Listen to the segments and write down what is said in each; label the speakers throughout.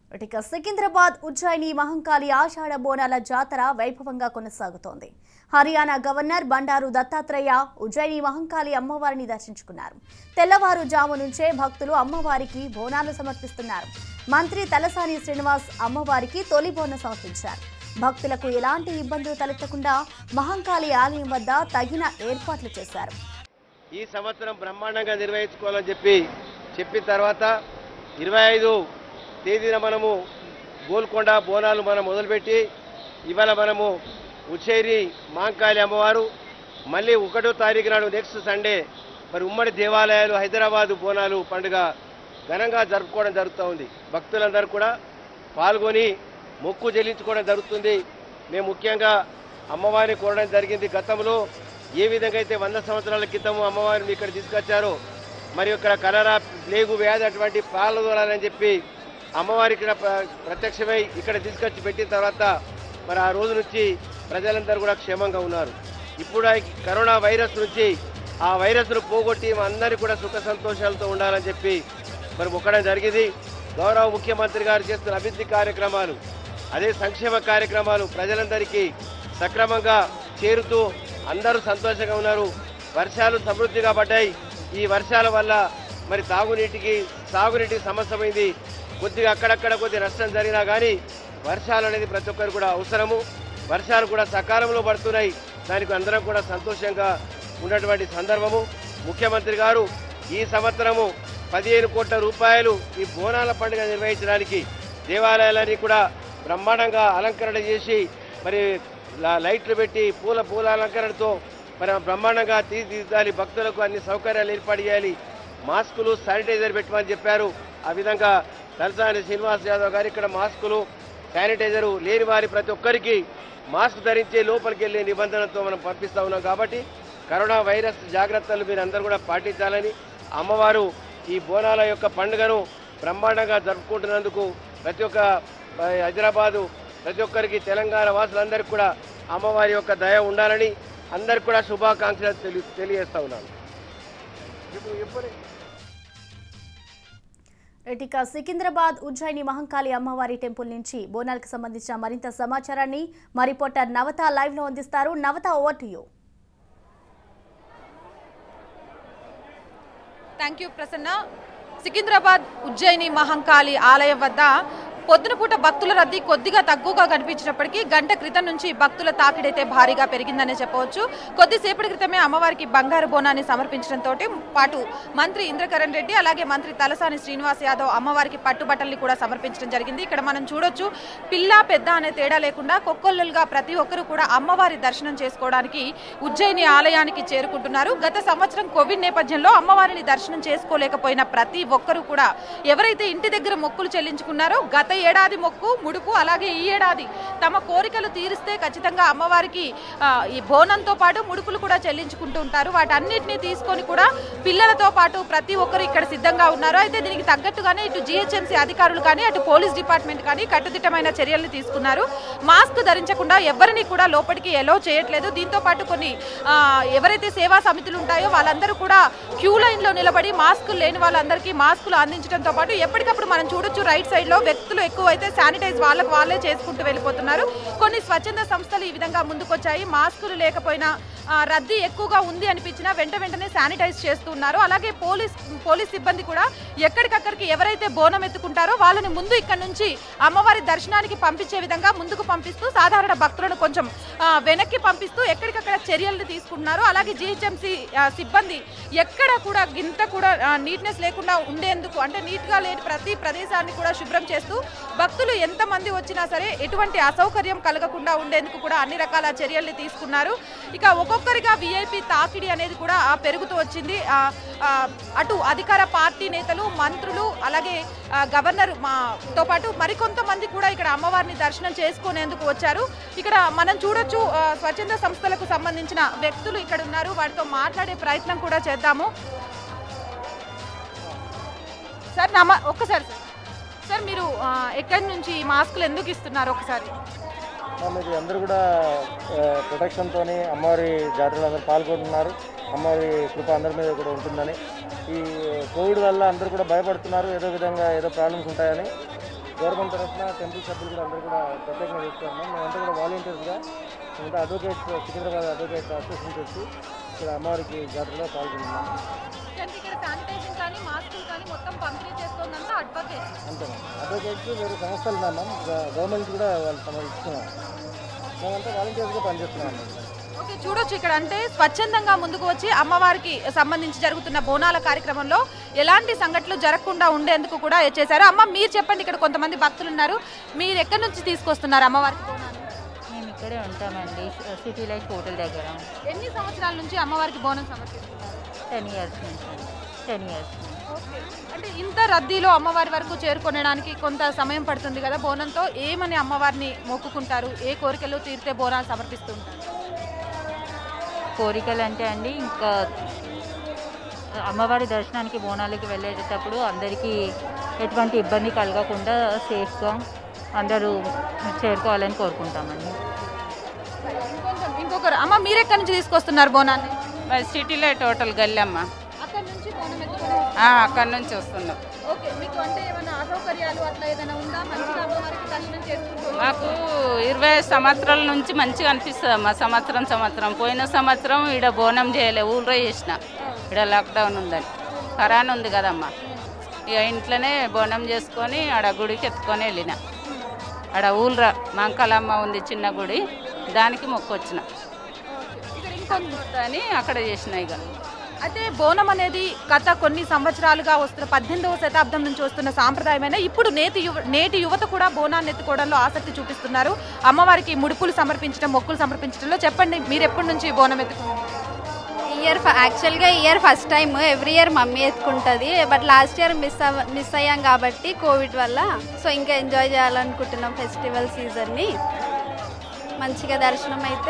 Speaker 1: ఇక సికింద్రాబాద్ ఉజ్జయిని మహంకాళి ఆషాఢ బోనాల జాతర వైభవంగా కొనసాగుతోంది హర్యానా గవర్నర్ బండారు దత్తాత్రేయ ఉజ్జయిని మహంకాళి అమ్మవారిని దర్శించుకున్నారు తెల్లవారుజాము నుంచే భక్తులు అమ్మవారికి బోనాలు సమర్పిస్తున్నారు మంత్రి తలసాని శ్రీనివాస్ అమ్మవారికి తొలి బోనం సమర్పించారు భక్తులకు ఎలాంటి ఇబ్బందులు తలెత్తకుండా మహంకాళి ఆలయం వద్ద తగిన ఏర్పాట్లు చేశారు
Speaker 2: ఈ సంవత్సరం బ్రహ్మాండంగా నిర్వహించుకోవాలని చెప్పి చెప్పిన తర్వాత ఇరవై ఐదు తేదీన మనము గోల్కొండ బోనాలు మనం మొదలుపెట్టి ఇవాళ మనము ఉచ్చేరి మాంకాళి అమ్మవారు మళ్ళీ ఒకటో తారీఖు నాడు నెక్స్ట్ సండే మరి ఉమ్మడి దేవాలయాలు హైదరాబాదు బోనాలు పండుగ ఘనంగా జరుపుకోవడం జరుగుతూ ఉంది భక్తులందరూ కూడా పాల్గొని మొక్కు చెల్లించుకోవడం జరుగుతుంది మేము ముఖ్యంగా అమ్మవారిని కోరడం జరిగింది గతంలో ఏ విధంగా అయితే వంద సంవత్సరాల క్రితం అమ్మవారిని ఇక్కడ తీసుకొచ్చారో మరి ఇక్కడ కలరా ప్లేగు వ్యాధి అటువంటి పాలదోలాలని చెప్పి అమ్మవారి ఇక్కడ ప్ర- ప్రత్యక్షమై ఇక్కడ తీసుకొచ్చి పెట్టిన తర్వాత మరి ఆ రోజు నుంచి ప్రజలందరూ కూడా క్షేమంగా ఉన్నారు ఇప్పుడు ఆ కరోనా వైరస్ నుంచి ఆ వైరస్ను పోగొట్టి అందరికీ కూడా సుఖ సంతోషాలతో ఉండాలని చెప్పి మరి మొక్కడం జరిగింది గౌరవ ముఖ్యమంత్రి గారు చేస్తున్న అభివృద్ధి కార్యక్రమాలు అదే సంక్షేమ కార్యక్రమాలు ప్రజలందరికీ సక్రమంగా చేరుతూ అందరూ సంతోషంగా ఉన్నారు వర్షాలు సమృద్ధిగా పడ్డాయి ఈ వర్షాల వల్ల మరి తాగునీటికి సాగునీటికి సమస్య పోయింది కొద్దిగా అక్కడక్కడ కొద్ది నష్టం జరిగినా కానీ వర్షాలు అనేది ప్రతి ఒక్కరు కూడా అవసరము వర్షాలు కూడా సకాలంలో పడుతున్నాయి దానికి అందరం కూడా సంతోషంగా ఉన్నటువంటి సందర్భము ముఖ్యమంత్రి గారు ఈ సంవత్సరము పదిహేను కోట్ల రూపాయలు ఈ బోనాల పండుగ నిర్వహించడానికి దేవాలయాలని కూడా బ్రహ్మాండంగా అలంకరణ చేసి మరి ల- లైట్లు పెట్టి పూల పూల అలంకరణతో మరి బ్రహ్మాండంగా తీర్చిదిద్దాలి భక్తులకు అన్ని సౌకర్యాలు ఏర్పాటు చేయాలి మాస్కులు శానిటైజర్ పెట్టమని చెప్పారు ఆ విధంగా తలసాని శ్రీనివాస్ యాదవ్ గారు ఇక్కడ మాస్కులు శానిటైజరు లేని వారి ప్రతి ఒక్కరికి మాస్క్ ధరించే లోపలికి వెళ్ళే నిబంధనలతో మనం పంపిస్తా ఉన్నాం కాబట్టి కరోనా వైరస్ జాగ్రత్తలు మీరు అందరూ కూడా పాటించాలని అమ్మవారు ఈ బోనాల యొక్క పండుగను బ్రహ్మాండంగా జరుపుకుంటున్నందుకు ప్రతి ఒక్క ఆ, హైదరాబాదు ప్రతి ఒక్కరికి తెలంగాణ వాసులందరికీ కూడా అమ్మవారి యొక్క దయ ఉండాలని అందరికి కూడా శుభాకాంక్షలు తెలి తెలియజేస్తా ఉన్నాను ఇప్పుడు ఎప్పుడు
Speaker 1: ఇక సికింద్రాబాద్ ఉజ్జయిని మహంకాళి అమ్మవారి టెంపుల్ నుంచి బోనాలకు సంబంధించిన మరింత సమాచారాన్ని మా రిపోర్టర్ నవత లైవ్ లో అందిస్తారు Navata over to you
Speaker 3: thank you Prasanna Secunderabad Ujjaini Mahankali ఆలయం వద్ద పొద్దున పూట భక్తుల రద్దీ కొద్దిగా తక్కువగా కనిపించినప్పటికీ గంట క్రితం నుంచి భక్తుల తాకిడైతే భారీగా పెరిగిందనే చెప్పవచ్చు కొద్దిసేపటి క్రితమే అమ్మవారికి బంగారు బోనాన్ని సమర్పించడంతో పాటు మంత్రి ఇంద్రకరణ్ రెడ్డి అలాగే మంత్రి తలసాని శ్రీనివాస్ యాదవ్ అమ్మవారికి పట్టుబట్టల్ని కూడా సమర్పించడం జరిగింది ఇక్కడ మనం చూడొచ్చు పిల్ల పెద్ద అనే తేడా లేకుండా కొక్కొల్లుగా ప్రతి ఒక్కరూ కూడా అమ్మవారి దర్శనం చేసుకోవడానికి ఉజ్జయిని ఆలయానికి చేరుకుంటున్నారు గత సంవత్సరం కోవిడ్ నేపథ్యంలో అమ్మవారిని దర్శనం చేసుకోలేకపోయిన ప్రతి ఒక్కరూ కూడా ఎవరైతే ఇంటి దగ్గర మొక్కులు చెల్లించుకున్నారో గత ఏడాది మొక్కు ముడుపు అలాగే ఈ ఏడాది తమ కోరికలు తీరిస్తే ఖచ్చితంగా అమ్మవారికి ఆ, ఈ బోనంతో పాటు ముడుపులు కూడా చెల్లించుకుంటూ ఉంటారు వాటన్నిటిని తీసుకొని కూడా పిల్లలతో పాటు ప్రతి ఒక్కరు ఇక్కడ సిద్ధంగా ఉన్నారు అయితే దీనికి తగ్గట్టుగానే ఇటు జిహెచ్ఎంసీ అధికారులు కానీ అటు పోలీస్ డిపార్ట్మెంట్ కానీ కట్టుదిట్టమైన చర్యల్ని తీసుకున్నారు మాస్క్ ధరించకుండా ఎవరిని కూడా లోపలికి ఎలో చేయట్లేదు దీంతో పాటు కొన్ని ఆ, ఎవరైతే సేవా సమితులు ఉంటాయో వాళ్ళందరూ కూడా క్యూ లైన్ లో నిలబడి మాస్కులు లేని వాళ్ళందరికీ మాస్కులు అందించడంతో పాటు ఎప్పటికప్పుడు మనం చూడొచ్చు రైట్ సైడ్ లో వ్యక్తులు ఎక్కువ అయితే శానిటైజ్ వాళ్ళకు వాళ్ళే చేసుకుంటూ వెళ్ళిపోతున్నారు కొన్ని స్వచ్ఛంద సంస్థలు ఈ విధంగా ముందుకొచ్చాయి మాస్కులు లేకపోయినా ఆ, రద్దీ ఎక్కువగా ఉంది అనిపించినా వెంట వెంటనే శానిటైజ్ చేస్తున్నారు అలాగే పోలీస్ పోలీస్ సిబ్బంది కూడా ఎక్కడికక్కడికి ఎవరైతే బోనం ఎత్తుకుంటారో వాళ్ళని ముందు ఇక్కడ నుంచి అమ్మవారి దర్శనానికి పంపించే విధంగా ముందుకు పంపిస్తూ సాధారణ భక్తులను కొంచెం ఆ, వెనక్కి పంపిస్తూ ఎక్కడికక్కడ చర్యలు తీసుకుంటున్నారు అలాగే జిహెచ్ఎంసీ సిబ్బంది ఎక్కడ కూడా గింత కూడా నీట్నెస్ లేకుండా ఉండేందుకు అంటే నీట్గా లేని ప్రతి ప్రదేశాన్ని కూడా శుభ్రం చేస్తూ భక్తులు ఎంతమంది వచ్చినా సరే ఎటువంటి అసౌకర్యం కలగకుండా ఉండేందుకు కూడా అన్ని రకాల చర్యల్ని తీసుకున్నారు ఇక ఒక్కొక్కరిగా విఐపి తాకిడి అనేది కూడా ఆ, పెరుగుతూ వచ్చింది ఆ, ఆ, అటు అధికార పార్టీ నేతలు మంత్రులు అలాగే ఆ, గవర్నర్ మా తో పాటు మరికొంతమంది కూడా ఇక్కడ అమ్మవారిని దర్శనం చేసుకునేందుకు వచ్చారు ఇక్కడ మనం చూడొచ్చు ఆ, స్వచ్ఛంద సంస్థలకు సంబంధించిన వ్యక్తులు ఇక్కడ ఉన్నారు వారితో మాట్లాడే ప్రయత్నం కూడా చేద్దాము సార్ నమ ఒక్కసారి సార్ సార్ మీరు ఆ, ఎక్కడి నుంచి ఈ మాస్కులు ఎందుకు ఇస్తున్నారు ఒకసారి
Speaker 4: మీకు అందరూ కూడా ప్రొటెక్షన్తో అమ్మవారి జాతరలో అందరూ పాల్గొంటున్నారు అమ్మవారి కృప అందరి మీద కూడా ఉంటుందని ఈ కోవిడ్ వల్ల అందరూ కూడా భయపడుతున్నారు ఏదో విధంగా ఏదో ప్రాబ్లమ్స్ ఉంటాయని గవర్నమెంట్ తరఫున టెంపుల్ సభ్యులు కూడా అందరూ కూడా ప్రత్యేకంగా చేస్తున్నాం మేమంతా కూడా వాలంటీర్స్గా మేమంతా అడ్వకేట్ సికింద్రాబాద్ అడ్వకేట్ అసోసియేషన్ వచ్చి ఇక్కడ అమ్మవారికి జాతరలో పాల్గొన్నాం
Speaker 3: అంటే ఇక్కడ శానిటైజింగ్ కానీ మాస్కులు కానీ మొత్తం పంపిణీ చేస్తుందంతా అడ్వకేట్
Speaker 4: అంతే అడ్వకేట్స్ వేరే సంస్థలు ఉన్నాం మ్యామ్ గ- గవర్నమెంట్ కూడా వాళ్ళు సమర్ ఇస్తున్నాం మేమంతా వాలంటీర్స్గా పనిచేస్తున్నాం అన్నమాట.
Speaker 3: ఓకే చూడొచ్చు ఇక్కడ అంటే స్వచ్ఛందంగా ముందుకు వచ్చి అమ్మవారికి సంబంధించి జరుగుతున్న బోనాల కార్యక్రమంలో ఎలాంటి సంఘటనలు జరగకుండా ఉండేందుకు కూడా చేశారు అమ్మ మీరు చెప్పండి ఇక్కడ కొంతమంది భక్తులు ఉన్నారు మీరు ఎక్కడి నుంచి తీసుకొస్తున్నారు అమ్మవారికి బోనాలు
Speaker 5: మేము ఇక్కడే ఉంటామండి సిటీ లైఫ్ హోటల్ దగ్గర
Speaker 3: ఎన్ని సంవత్సరాల నుంచి అమ్మవారికి బోనం సమర్పిస్తున్నారు
Speaker 5: టెన్ ఇయర్స్ నుంచి టెన్ ఇయర్స్
Speaker 3: ఓకే. అంటే ఇంత రద్దీలో అమ్మవారి వరకు చేరుకొనడానికి కొంత సమయం పడుతుంది కదా బోనంతో ఏమని అమ్మవారిని మొక్కుకుంటారు ఏ కోరికలు తీరితే బోనాలు సమర్పిస్తూ ఉంటారు
Speaker 5: కోరికలు అంటే అండి ఇంకా అమ్మవారి దర్శనానికి బోనాలకి వెళ్ళేటప్పుడు అందరికీ ఎటువంటి ఇబ్బంది కలగకుండా సేఫ్గా అందరూ చేరుకోవాలని కోరుకుంటామండి
Speaker 3: ఇంకొంచెం ఇంకొకరు అమ్మ మీరు ఎక్కడి నుంచి తీసుకొస్తున్నారు బోనాన్ని
Speaker 6: మరి సిటీలో టోటల్ గల్లమ్మ
Speaker 3: అక్కడ నుంచి బోనం ఎత్తుకొని
Speaker 6: ఆ, అక్కడి నుంచి వస్తున్నాం
Speaker 3: ఓకే మీకు అంటే ఏమైనా అసౌకర్యాలు అట్లా ఏదైనా ఉందా మంచిగా అమ్మవారికి దర్శనం చేసుకుంటూ
Speaker 6: మాకు ఇరవై సంవత్సరాల నుంచి మంచిగా అనిపిస్తుంది అమ్మ సంవత్సరం సంవత్సరం పోయిన సంవత్సరం ఈడ బోనం చేయలే ఊళ్ళో చేసిన ఈడ లాక్డౌన్ ఉందని కరాన్ ఉంది కదమ్మా ఇక ఇంట్లోనే బోనం చేసుకొని ఆడ గుడికి ఎత్తుకొని వెళ్ళిన ఆడ ఊళ్ళ మంకలమ్మ ఉంది చిన్న గుడి దానికి మొక్కొచ్చిన
Speaker 3: ఇక్కడ ఇంకొంచెం
Speaker 6: అని అక్కడ చేసిన ఇక
Speaker 3: అయితే బోనం అనేది గత కొన్ని సంవత్సరాలుగా వస్తున్న పద్దెనిమిదవ శతాబ్దం నుంచి వస్తున్న సాంప్రదాయమైన ఇప్పుడు నేటి యువ నేటి యువత కూడా బోనాన్ని ఎత్తుకోవడంలో ఆసక్తి చూపిస్తున్నారు అమ్మవారికి ముడుపులు సమర్పించడం మొక్కులు సమర్పించడంలో చెప్పండి మీరు ఎప్పటి నుంచి బోనం ఎత్తుకున్నారు
Speaker 7: ఇయర్ యాక్చువల్గా year first time every year mummy ఎత్తుకుంటుంది బట్ లాస్ట్ ఇయర్ మిస్ అవ మిస్ అయ్యాం కాబట్టి కోవిడ్ వల్ల సో ఇంకా ఎంజాయ్ చేయాలనుకుంటున్నాం ఫెస్టివల్ సీజన్ని మంచిగా దర్శనం అయితే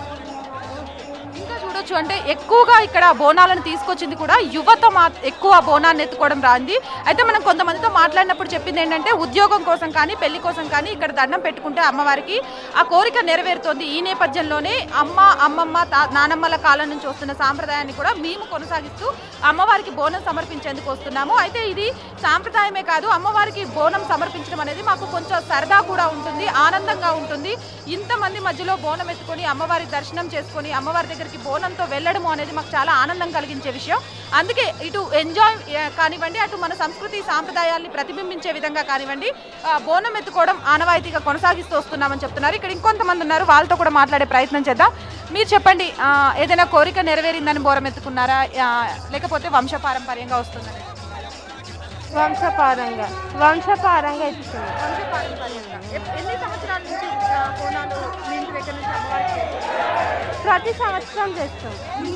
Speaker 3: ఇంకా చూడొచ్చు అంటే ఎక్కువగా ఇక్కడ బోనాలను తీసుకొచ్చింది కూడా యువత మా ఎక్కువ బోనాన్ని ఎత్తుకోవడం రాంది అయితే మనం కొంతమందితో మాట్లాడినప్పుడు చెప్పింది ఏంటంటే ఉద్యోగం కోసం కానీ పెళ్లి కోసం కానీ ఇక్కడ దండం పెట్టుకుంటే అమ్మవారికి ఆ కోరిక నెరవేరుతోంది ఈ నేపథ్యంలోనే అమ్మ అమ్మమ్మ తా నానమ్మల కాలం నుంచి వస్తున్న సాంప్రదాయాన్ని కూడా మేము కొనసాగిస్తూ అమ్మవారికి బోనం సమర్పించేందుకు వస్తున్నాము అయితే ఇది సాంప్రదాయమే కాదు అమ్మవారికి బోనం సమర్పించడం అనేది మాకు కొంచెం సరదా కూడా ఉంటుంది ఆనందంగా ఉంటుంది ఇంతమంది మధ్యలో బోనం ఎత్తుకొని అమ్మవారి దర్శనం చేసుకొని అమ్మవారి దగ్గరికి బోనంతో వెళ్ళడము అనేది మాకు చాలా ఆనందం కలిగించే విషయం అందుకే ఇటు ఎంజాయ్ ఆ, కానివ్వండి అటు మన సంస్కృతి సాంప్రదాయాల్ని ప్రతిబింబించే విధంగా కానివ్వండి ఆ, బోనం ఎత్తుకోవడం ఆనవాయితీగా కొనసాగిస్తూ వస్తున్నామని చెప్తున్నారు ఇక్కడ ఇంకొంతమంది ఉన్నారు వాళ్ళతో కూడా మాట్లాడే ప్రయత్నం చేద్దాం మీరు చెప్పండి ఆ, ఏదైనా కోరిక నెరవేరిందని బోరం ఎత్తుకున్నారా ఆ, లేకపోతే వంశపారంపర్యంగా వస్తుందని
Speaker 8: వంశపారంగా వంశపారంగా ఇస్తుంది
Speaker 3: వంశపారంపర్యంగా ఎప్- ఎన్ని సంవత్సరాల నుంచి ఆ, బోనాలు మీ ఇంటి దగ్గర నుంచి అమ్మవారికి
Speaker 8: ప్రతి సంవత్సరం చేస్తాం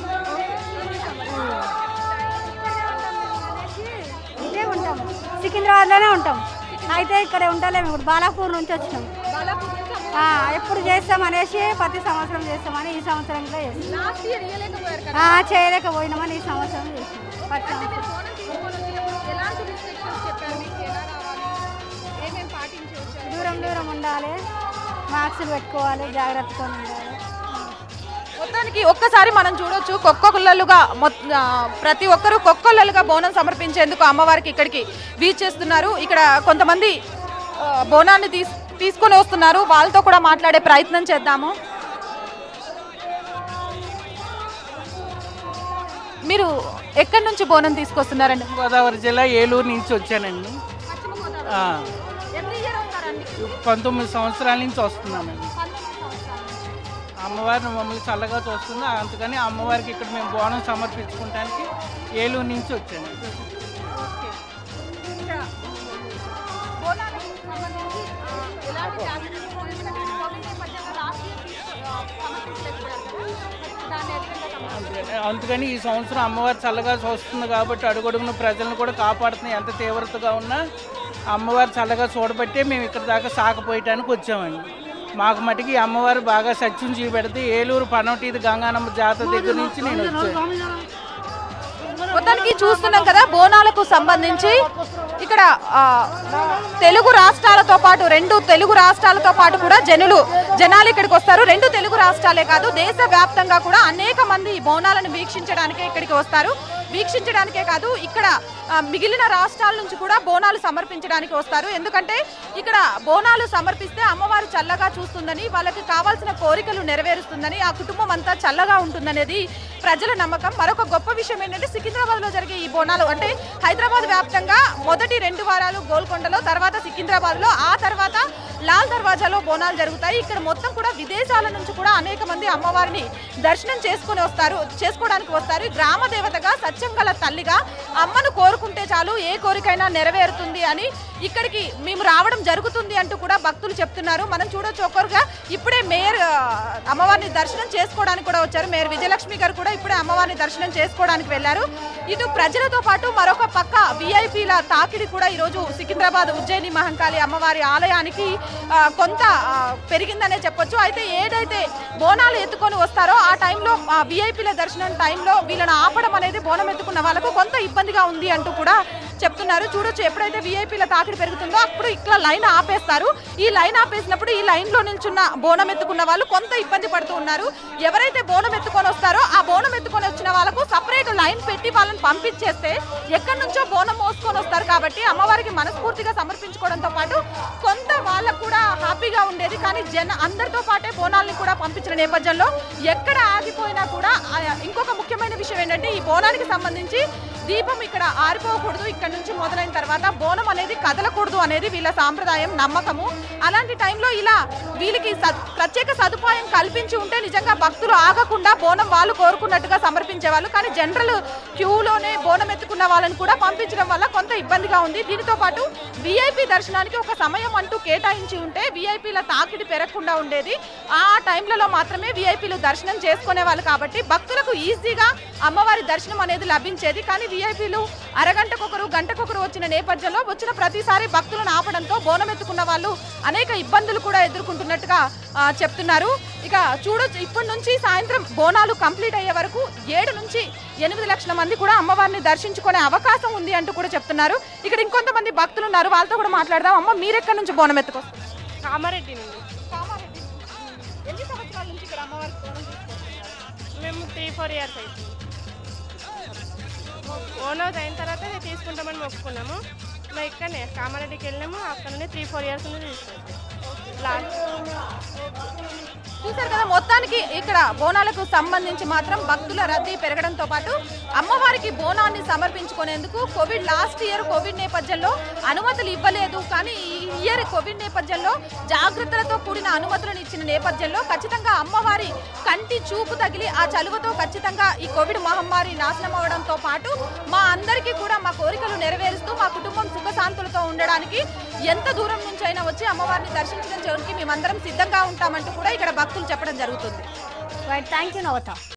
Speaker 8: ఇదే ఉంటాం సికింద్రాబాద్లోనే ఉంటాం అయితే ఇక్కడ ఉండలేము ఇప్పుడు బాలాపూర్ నుంచి వచ్చినాం
Speaker 3: బాలాపూర్ నుంచి అమ్మ-
Speaker 8: ఆ, ఎప్పుడు చేస్తాం అనేసి ప్రతి సంవత్సరం చేస్తామని ఈ సంవత్సరంలో చేస్తాం
Speaker 3: లాస్ట్ ఇయర్ ఇయ్యలేకపోయారు కదా
Speaker 8: ఆ, చేయలేకపోయినామని ఈ సంవత్సరం చేస్తాం ప్రతి
Speaker 3: అంటే మీరు
Speaker 8: సంవత్సరం
Speaker 3: బోనం తీసుకొని వచ్చినప్పుడు ఎలాంటి రిస్ట్రిక్షన్స్ చెప్పారు మీకు ఎలా రావాలి ఏమేమి పాటించి వచ్చారు
Speaker 8: దూరం దూరం ఉండాలి మాస్కులు పెట్టుకోవాలి జాగ్రత్తగా ఉండాలి
Speaker 3: మొత్తానికి ఒక్కసారి మనం చూడొచ్చు కొక్కొల్లలుగా మొత్- ఆ, ప్రతి ఒక్కరూ కొక్కొల్లలుగా బోనం సమర్పించేందుకు అమ్మవారికి ఇక్కడికి వీచేస్తున్నారు ఇక్కడ కొంతమంది ఆ, బోనాన్ని తీస్ తీసుకొని వస్తున్నారు వాళ్ళతో కూడా మాట్లాడే ప్రయత్నం చేద్దాము మీరు ఎక్కడి నుంచి బోనం తీసుకొస్తున్నారండి
Speaker 9: గోదావరి జిల్లా ఏలూరు నుంచి వచ్చానండి ఆ, పంతొమ్మిది సంవత్సరాల నుంచి వస్తున్నామండి అమ్మవారిని మమ్మల్ని చల్లగా చూస్తుంది అందుకని అమ్మవారికి ఇక్కడ మేము బోనం సమర్పించుకోవడానికి ఏలూరు నుంచి వచ్చాను అందుకని- అందుకని ఈ సంవత్సరం అమ్మవారు చల్లగా చూస్తుంది కాబట్టి అడుగడుగున ప్రజలను కూడా కాపాడుతుంది ఎంత తీవ్రతగా ఉన్నా అమ్మవారు చల్లగా చూడబట్టే మేము ఇక్కడ దాకా సాకపోయటానికి వచ్చామండి మాకు మటుకి ఈ అమ్మవారు బాగా సత్యం చూపెడితే ఏలూరు పనవటీది గంగానమ్మ జాతర దగ్గర నుంచి నేను వచ్చాను
Speaker 3: మొత్తానికి చూస్తున్నాం కదా బోనాలకు సంబంధించి ఇక్కడ ఆ, తెలుగు రాష్ట్రాలతో పాటు రెండు తెలుగు రాష్ట్రాలతో పాటు కూడా జనులు జనాలు ఇక్కడికి వస్తారు రెండు తెలుగు రాష్ట్రాలే కాదు దేశ వ్యాప్తంగా కూడా అనేక మంది ఈ బోనాలను వీక్షించడానికి ఇక్కడికి వస్తారు వీక్షించడానికే కాదు ఇక్కడ ఆ, మిగిలిన రాష్ట్రాల నుంచి కూడా బోనాలు సమర్పించడానికి వస్తారు ఎందుకంటే ఇక్కడ బోనాలు సమర్పిస్తే అమ్మవారు చల్లగా చూస్తుందని వాళ్ళకి కావాల్సిన కోరికలు నెరవేరుస్తుందని ఆ కుటుంబం అంతా చల్లగా ఉంటుందనేది ప్రజల నమ్మకం మరొక గొప్ప విషయం ఏంటంటే సికింద్రాబాద్ లో జరిగే ఈ బోనాలు అంటే హైదరాబాద్ వ్యాప్తంగా మొదటి రెండు వారాలు గోల్కొండలో తర్వాత సికింద్రాబాద్ లో ఆ తర్వాత లాల్ దర్వాజాలో బోనాలు జరుగుతాయి ఇక్కడ మొత్తం కూడా విదేశాల నుంచి కూడా అనేక మంది అమ్మవారిని దర్శనం చేసుకుని వస్తారు చేసుకోవడానికి వస్తారు ఈ గ్రామ దేవతగా సత్యం గల తల్లిగా అమ్మను కోరుకుంటే చాలు ఏ కోరికైనా నెరవేరుతుంది అని ఇక్కడికి మేము రావడం జరుగుతుంది అంటూ కూడా భక్తులు చెప్తున్నారు మనం చూడొచ్చు ఒక్కరుగా ఇప్పుడే మేయర్ ఆ, అమ్మవారిని దర్శనం చేసుకోవడానికి కూడా వచ్చారు మేయర్ విజయలక్ష్మి గారు కూడా ఇప్పుడే అమ్మవారిని దర్శనం చేసుకోవడానికి వెళ్ళారు ఇటు ప్రజలతో పాటు మరొక పక్క విఐపీల తాకిడి కూడా ఈరోజు సికింద్రాబాద్ ఉజ్జయిని మహంకాళి అమ్మవారి ఆలయానికి ఆ, కొంత ఆ, పెరిగిందనే చెప్పొచ్చు అయితే ఏదైతే బోనాలు ఎత్తుకొని వస్తారో ఆ టైంలో విఐపీల దర్శనం టైంలో వీళ్ళని ఆపడం అనేది బోనం ఎత్తుకున్న వాళ్ళకు కొంత ఇబ్బందిగా ఉంది అంటూ కూడా చెప్తున్నారు చూడొచ్చు ఎప్పుడైతే విఐపీల తాకిడి పెరుగుతుందో అప్పుడు ఇట్లా లైన్ ఆపేస్తారు ఈ లైన్ ఆపేసినప్పుడు ఈ లైన్ లో నిల్చున్న బోనం ఎత్తుకున్న వాళ్ళు కొంత ఇబ్బంది పడుతూ ఉన్నారు ఎవరైతే బోనం ఎత్తుకొని వస్తారో ఆ బోనం ఎత్తుకొని వచ్చిన వాళ్ళకు సపరేట్ లైన్ పెట్టి వాళ్ళని పంపించేస్తే ఎక్కడి నుంచో బోనం మోసుకొని వస్తారు కాబట్టి అమ్మవారికి మనస్ఫూర్తిగా సమర్పించుకోవడంతో పాటు కొంత వాళ్ళకు కూడా హ్యాపీగా ఉండేది కానీ జన అందరితో పాటే బోనాల్ని కూడా పంపించిన నేపథ్యంలో ఎక్కడ ఆగిపోయినా కూడా ఆ, ఇంకొక ముఖ్యమైన విషయం ఏంటంటే ఈ బోనానికి సంబంధించి దీపం ఇక్కడ ఆరిపోకూడదు ఇక్కడ నుంచి మొదలైన తర్వాత బోనం అనేది కదలకూడదు అనేది వీళ్ళ సాంప్రదాయం నమ్మకము అలాంటి టైంలో ఇలా వీళ్ళకి స- ప్రత్యేక సదుపాయం కల్పించి ఉంటే నిజంగా భక్తులు ఆగకుండా బోనం వాళ్ళు కోరుకున్నట్టుగా సమర్పించేవాళ్ళు కానీ జనరల్ క్యూలోనే బోనం ఎత్తుకున్న వాళ్ళని కూడా పంపించడం వల్ల కొంత ఇబ్బందిగా ఉంది దీనితో పాటు విఐపి దర్శనానికి ఒక సమయం అంటూ కేటాయించి ఉంటే విఐపీల తాకిడి పెరగకుండా ఉండేది ఆ టైంలలో మాత్రమే విఐపీలు దర్శనం చేసుకునే వాళ్ళు కాబట్టి భక్తులకు ఈజీగా అమ్మవారి దర్శనం అనేది లభించేది కానీ విఐపీలు అరగంటకొకరు గంటకొకరు వచ్చిన నేపథ్యంలో వచ్చిన ప్రతిసారి భక్తులను ఆపడంతో బోనం ఎత్తుకున్న వాళ్ళు అనేక ఇబ్బందులు కూడా ఎదుర్కొంటున్నట్టుగా ఆ, చెప్తున్నారు ఇక చూడొచ్చు ఇప్పటి నుంచి సాయంత్రం బోనాలు కంప్లీట్ అయ్యే వరకు ఏడు నుంచి ఎనిమిది లక్షల మంది కూడా అమ్మవారిని దర్శించుకునే అవకాశం ఉంది అంటూ కూడా చెప్తున్నారు ఇక్కడ ఇంకొంతమంది భక్తులు ఉన్నారు వాళ్ళతో కూడా మాట్లాడదాం అమ్మ మీరెక్కడి నుంచి బోనం ఎత్తుకొస్తారు
Speaker 10: కామారెడ్డి నుండి
Speaker 3: ఎన్ని సంవత్సరాల నుంచి ఇక్కడ అమ్మవారికి బోనం తీసుకొస్తున్నారు
Speaker 10: మేము త్రీ ఫోర్ ఇయర్స్ అవుతుంది ఓన్ హౌస్ అయిన తర్వాత ఇది తీసుకుంటామని మొక్కుకున్నాము మేము ఇక్కడనే కామారెడ్డికి వెళ్ళినాము అక్కడ నుండి త్రీ ఫోర్ ఇయర్స్ నుండి తీసుకుంటాం లాస్ట్
Speaker 3: చూశారు కదా మొత్తానికి ఇక్కడ బోనాలకు సంబంధించి మాత్రం భక్తుల రద్దీ పెరగడంతో పాటు అమ్మవారికి బోనాన్ని సమర్పించుకునేందుకు కోవిడ్ లాస్ట్ ఇయర్ కోవిడ్ నేపథ్యంలో అనుమతులు ఇవ్వలేదు కానీ ఈ ఇయర్ కోవిడ్ నేపథ్యంలో జాగ్రత్తలతో కూడిన అనుమతులను ఇచ్చిన నేపథ్యంలో ఖచ్చితంగా అమ్మవారి కంటి చూపు తగిలి ఆ చలువతో ఖచ్చితంగా ఈ కోవిడ్ మహమ్మారి నాశనం అవడంతో పాటు మా అందరికీ కూడా మా కోరికలు నెరవేరుస్తూ మా కుటుంబం సుఖశాంతులతో ఉండడానికి ఎంత దూరం నుంచి అయినా వచ్చి అమ్మవారిని దర్శించడానికి మేమందరం సిద్ధంగా ఉంటామంటూ కూడా ఇక్కడ భక్తులు చెప్పడం జరుగుతుంది
Speaker 1: రైట్ థ్యాంక్ యూ నవత